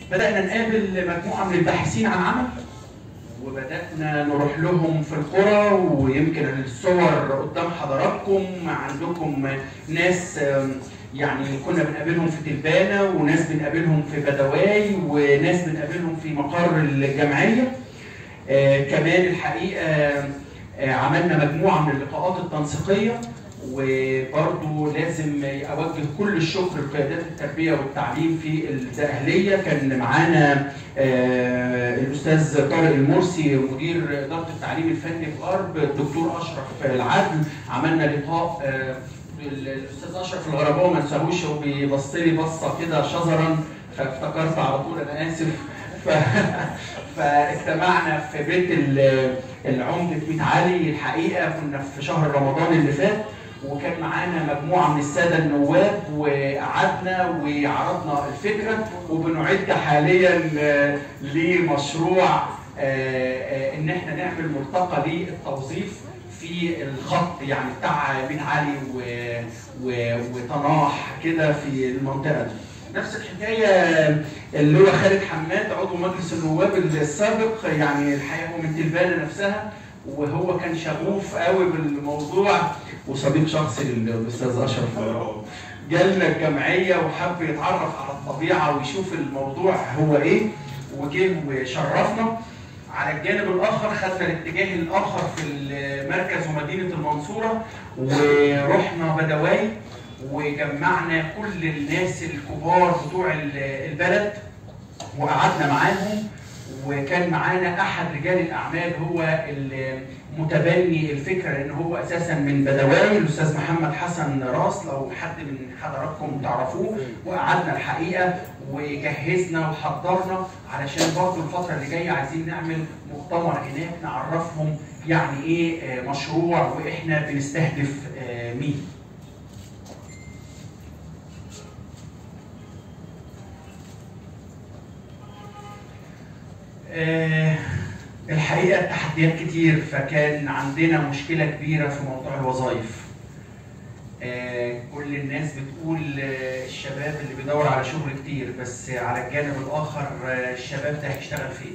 بدانا نقابل مجموعه من الباحثين عن عمل وبدانا نروح لهم في القرى ويمكن الصور قدام حضراتكم عندكم ناس آم، يعني كنا بنقابلهم في تلبانه وناس بنقابلهم في بدواي وناس بنقابلهم في مقر الجمعيه آه، كمان الحقيقه آه، عملنا مجموعه من اللقاءات التنسيقيه وبرضه لازم اوجه كل الشكر لقيادات التربيه والتعليم في الدقهليه كان معانا آه، الاستاذ طارق المرسي مدير اداره التعليم الفني في غرب الدكتور اشرف العدل عملنا لقاء آه، الاستاذ اشرف الغرباوي ما انساهوش هو بيبص لي بصه كده شزرا فافتكرت على طول انا اسف ف... فاجتمعنا في بيت ال- العمدة ميت علي الحقيقه كنا في شهر رمضان اللي فات وكان معانا مجموعه من الساده النواب وقعدنا وعرضنا الفكره وبنعد حاليا آه، لمشروع آه، آه، ان احنا نعمل ملتقى للتوظيف في الخط يعني بتاع مين علي و... و... وطناح كده في المنطقه دي. نفس الحكايه اللي هو خالد حماد عضو مجلس النواب السابق يعني الحقيقه هو من تلبانه نفسها وهو كان شغوف قوي بالموضوع وصديق شخصي للاستاذ اشرف جالنا الجمعيه وحب يتعرف على الطبيعه ويشوف الموضوع هو ايه وجه وشرفنا على الجانب الاخر خدنا الاتجاه الاخر في المركز ومدينه المنصوره ورحنا بدواي وجمعنا كل الناس الكبار بتوع البلد وقعدنا معاهم وكان معانا احد رجال الاعمال هو المتبني الفكره لان هو اساسا من بدواي الاستاذ محمد حسن راس لو حد من حضراتكم تعرفوه وقعدنا الحقيقه وجهزنا وحضرنا علشان برضه الفتره اللي جايه عايزين نعمل مؤتمر هناك نعرفهم يعني ايه آه، مشروع واحنا بنستهدف آه، مين. آه، الحقيقه التحديات كتير فكان عندنا مشكله كبيره في موضوع الوظائف. آه، كل الناس بتقول آه، الشباب اللي بيدور على شغل كتير بس على الجانب الاخر آه، الشباب ده هيشتغل فين؟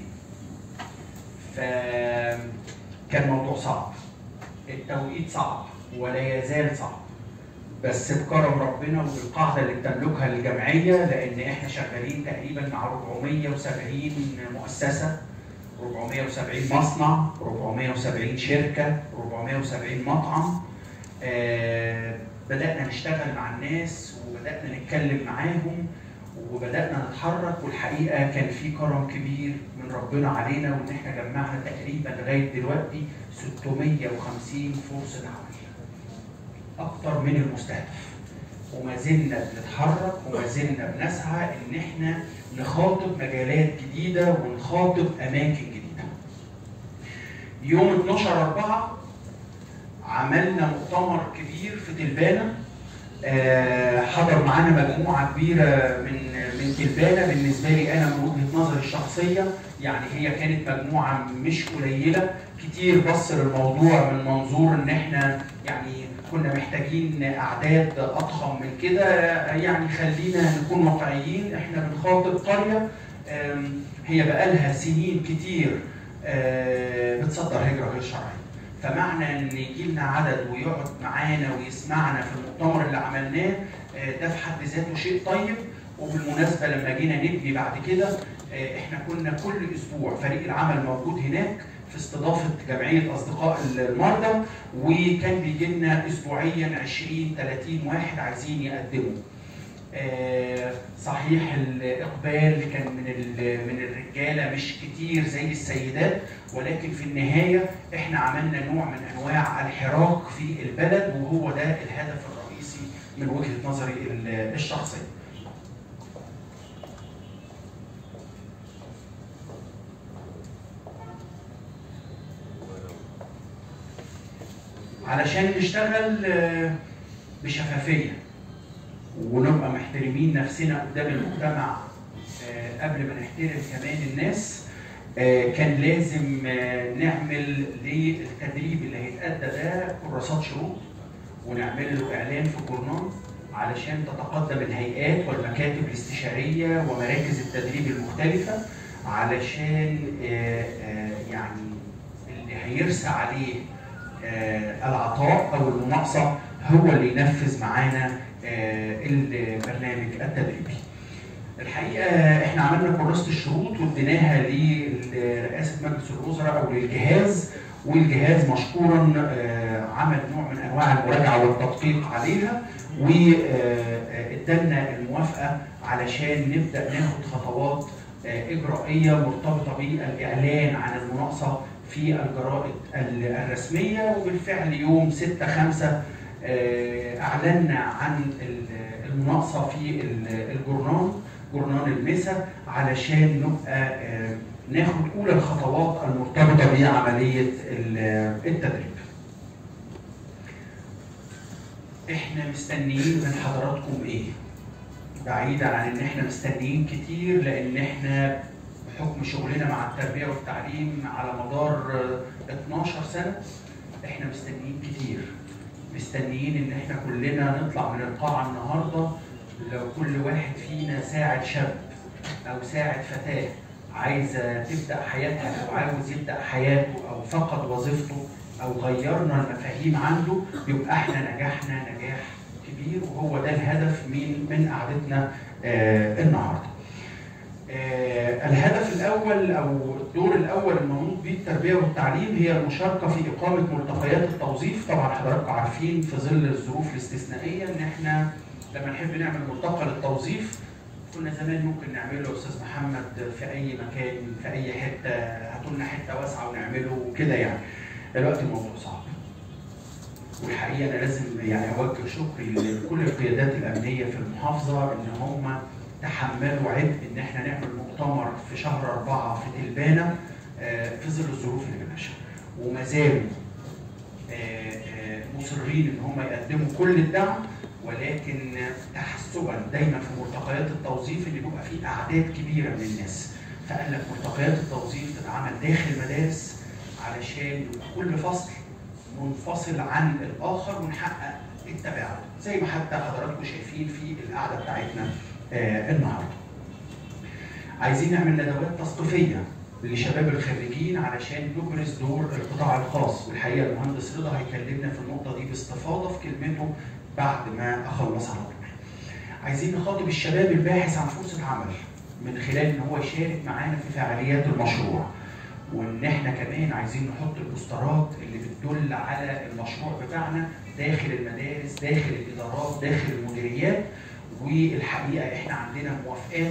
فكان موضوع صعب. التوقيت صعب ولا يزال صعب. بس بكرم ربنا وبالقاعده اللي بتملكها الجمعيه لان احنا شغالين تقريبا مع 470 مؤسسه 470 مصنع 470 شركه 470 مطعم آه، بدانا نشتغل مع الناس وبدانا نتكلم معاهم وبدانا نتحرك والحقيقه كان في كرم كبير من ربنا علينا وان احنا جمعنا تقريبا لغايه دلوقتي 650 فرصه عمل اكتر من المستهدف وما زلنا بنتحرك وما زلنا بنسعى ان احنا نخاطب مجالات جديده ونخاطب اماكن جديده. يوم 12 4 عملنا مؤتمر كبير في تلبانه آه، حضر معانا مجموعه كبيره من من تلبانه بالنسبه لي انا من وجهه نظري الشخصيه يعني هي كانت مجموعه مش قليله كتير بص للموضوع من منظور ان احنا يعني كنا محتاجين اعداد اضخم من كده يعني خلينا نكون واقعيين احنا بنخاطب قريه آم، هي بقالها سنين كتير آه، بتصدر هجره غير شرعيه فمعنى ان يجي لنا عدد ويقعد معانا ويسمعنا في المؤتمر اللي عملناه آه، ده في حد ذاته شيء طيب وبالمناسبه لما جينا نبني بعد كده آه، احنا كنا كل اسبوع فريق العمل موجود هناك في استضافه جمعيه اصدقاء المرضى وكان بيجي لنا اسبوعيا 20 30 واحد عايزين يقدموا. آه، صحيح الاقبال كان من ال- من الرجاله مش كتير زي السيدات ولكن في النهايه احنا عملنا نوع من انواع الحراك في البلد وهو ده الهدف الرئيسي من وجهه نظري ال- الشخصيه. علشان نشتغل آه، بشفافيه ونبقى محترمين نفسنا قدام المجتمع آه، قبل ما نحترم كمان الناس آه، كان لازم آه، نعمل للتدريب اللي هيتأدى ده كراسات شروط ونعمل له اعلان في جورنال علشان تتقدم الهيئات والمكاتب الاستشاريه ومراكز التدريب المختلفه علشان آه، آه، يعني اللي هيرسى عليه آه، العطاء او المناقصه هو اللي ينفذ معانا آه، البرنامج التدريبي. الحقيقه احنا عملنا كراسه الشروط واديناها لرئاسه مجلس الوزراء او للجهاز والجهاز مشكورا آه، عمل نوع من انواع المراجعه والتدقيق عليها وادالنا الموافقه علشان نبدا ناخد خطوات آه، اجرائيه مرتبطه بالاعلان عن المناقصه في الجرائد الرسميه وبالفعل يوم 6 5 اعلنا عن المناقصه في الجورنال جورنال المسا علشان نبقى آه، ناخد اولى الخطوات المرتبطه بعمليه ال- التدريب. احنا مستنيين من حضراتكم ايه؟ بعيدا عن ان احنا مستنيين كتير لان احنا بحكم شغلنا مع التربيه والتعليم على مدار آه، 12 سنه احنا مستنيين كتير. مستنيين ان احنا كلنا نطلع من القاعه النهارده لو كل واحد فينا ساعد شاب او ساعد فتاه عايزه تبدا حياتها او عاوز يبدا حياته او فقد وظيفته او غيرنا المفاهيم عنده يبقى احنا نجحنا نجاح كبير وهو ده الهدف من من قعدتنا آه النهارده. آه الهدف الاول او الدور الاول المنوط به التربيه والتعليم هي المشاركه في اقامه ملتقيات التوظيف، طبعا حضراتكم عارفين في ظل الظروف الاستثنائيه ان احنا لما نحب نعمل ملتقى للتوظيف كنا زمان ممكن نعمله يا استاذ محمد في اي مكان في اي حته هاتوا لنا حته واسعه ونعمله وكده يعني. دلوقتي الموضوع صعب. والحقيقه انا لازم يعني اوجه شكري لكل القيادات الامنيه في المحافظه ان هم تحملوا عبء ان احنا نعمل مؤتمر في شهر اربعه في تلبانه آه، في ظل الظروف اللي بنعيشها وما زالوا آه، آه، مصرين ان هم يقدموا كل الدعم ولكن تحسبا دايما في ملتقيات التوظيف اللي بيبقى فيه اعداد كبيره من الناس فقال لك ملتقيات التوظيف تتعمل داخل المدارس علشان يبقى كل فصل منفصل عن الاخر ونحقق التباعد زي ما حتى حضراتكم شايفين في القعده بتاعتنا آه النهارده. عايزين نعمل ندوات تثقيفيه لشباب الخريجين علشان نبرز دور القطاع الخاص والحقيقه المهندس رضا هيكلمنا في النقطه دي باستفاضه في كلمته بعد ما اخلص على طول. عايزين نخاطب الشباب الباحث عن فرصه عمل من خلال ان هو يشارك معانا في فعاليات المشروع. وان احنا كمان عايزين نحط البوسترات اللي بتدل على المشروع بتاعنا داخل المدارس، داخل الادارات، داخل المديريات والحقيقه احنا عندنا موافقات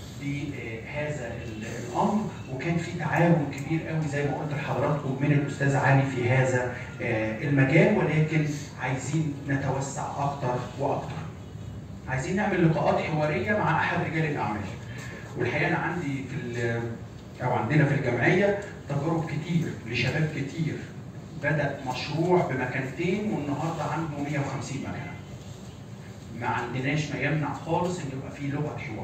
بهذا الامر وكان في تعاون كبير قوي زي ما قلت لحضراتكم من الاستاذ علي في هذا المجال ولكن عايزين نتوسع اكتر واكتر. عايزين نعمل لقاءات حواريه مع احد رجال الاعمال. والحقيقه انا عندي في او عندنا في الجمعيه تجارب كتير لشباب كتير بدا مشروع بمكانتين والنهارده عنده 150 مكنه. ما عندناش ما يمنع خالص ان يبقى في لغه حوار.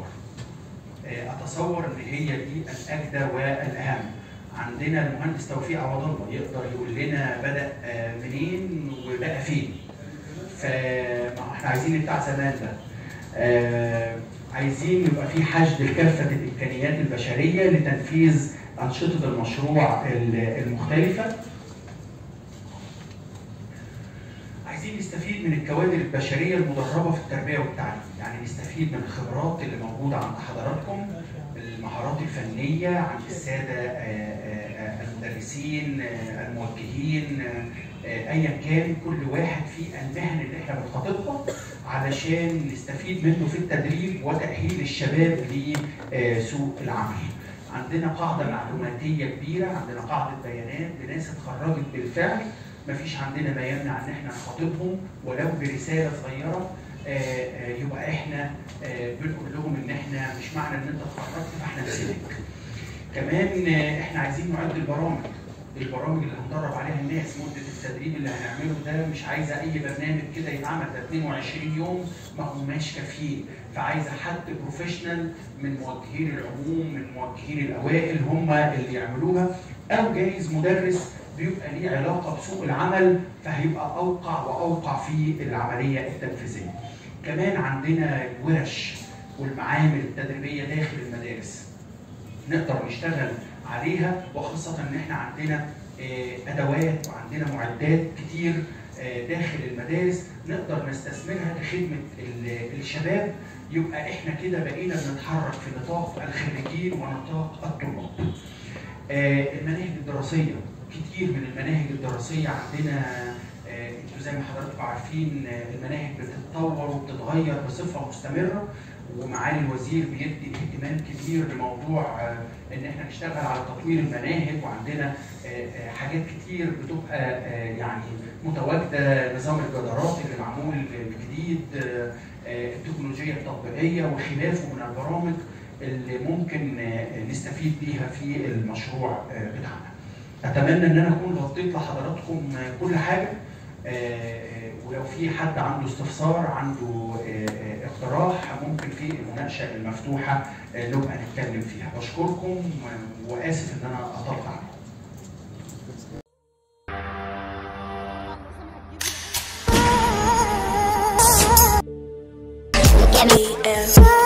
اتصور ان هي دي الاجدى والاهم. عندنا المهندس توفيق عوض الله يقدر يقول لنا بدا منين وبقى فين. فاحنا عايزين بتاع زمان ده. عايزين يبقى في حشد لكافه الامكانيات البشريه لتنفيذ انشطه المشروع المختلفه. عايزين نستفيد من الكوادر البشريه المدربه في التربيه والتعليم، يعني نستفيد من الخبرات اللي موجوده عند حضراتكم، المهارات الفنيه عند الساده المدرسين، الموجهين، ايا كان كل واحد في المهن اللي احنا بنخاطبها علشان نستفيد منه في التدريب وتاهيل الشباب لسوق العمل. عندنا قاعده معلوماتيه كبيره، عندنا قاعده بيانات لناس اتخرجت بالفعل، مفيش عندنا ما يمنع ان احنا نخاطبهم ولو برساله صغيره يبقى احنا بنقول لهم ان احنا مش معنى ان انت اتخرجت فاحنا نسيبك. كمان احنا عايزين نعد البرامج البرامج اللي هندرب عليها الناس مده التدريب اللي هنعمله ده مش عايزه اي برنامج كده يتعمل ده 22 يوم ما هماش كافيين فعايزه حد بروفيشنال من موجهين العموم من موجهين الاوائل هم اللي يعملوها او جايز مدرس بيبقى ليه علاقه بسوق العمل فهيبقى اوقع واوقع في العمليه التنفيذيه. كمان عندنا ورش والمعامل التدريبيه داخل المدارس نقدر نشتغل عليها وخاصه ان احنا عندنا آه، ادوات وعندنا معدات كتير آه، داخل المدارس نقدر نستثمرها لخدمه ال- الشباب يبقى احنا كده بقينا بنتحرك في نطاق الخريجين ونطاق الطلاب. آه، المناهج الدراسيه كتير من المناهج الدراسيه عندنا آه، انتوا زي ما حضراتكم عارفين آه، المناهج بتتطور وبتتغير بصفه مستمره ومعالي الوزير بيدي اهتمام كبير لموضوع آه، ان احنا نشتغل على تطوير المناهج وعندنا آه، آه، حاجات كتير بتبقى آه، يعني متواجده نظام الجدارات اللي معمول جديد آه، آه، التكنولوجيا التطبيقيه وخلافه من البرامج اللي ممكن آه، نستفيد بيها في المشروع آه، بتاعنا. اتمنى ان انا اكون غطيت لحضراتكم آه، كل حاجه آه، آه، ولو في حد عنده استفسار عنده آه، آه، اقتراح ممكن في المناقشه المفتوحه آه، نبقى نتكلم فيها بشكركم و- واسف ان انا اطلت عليكم Get me, uh,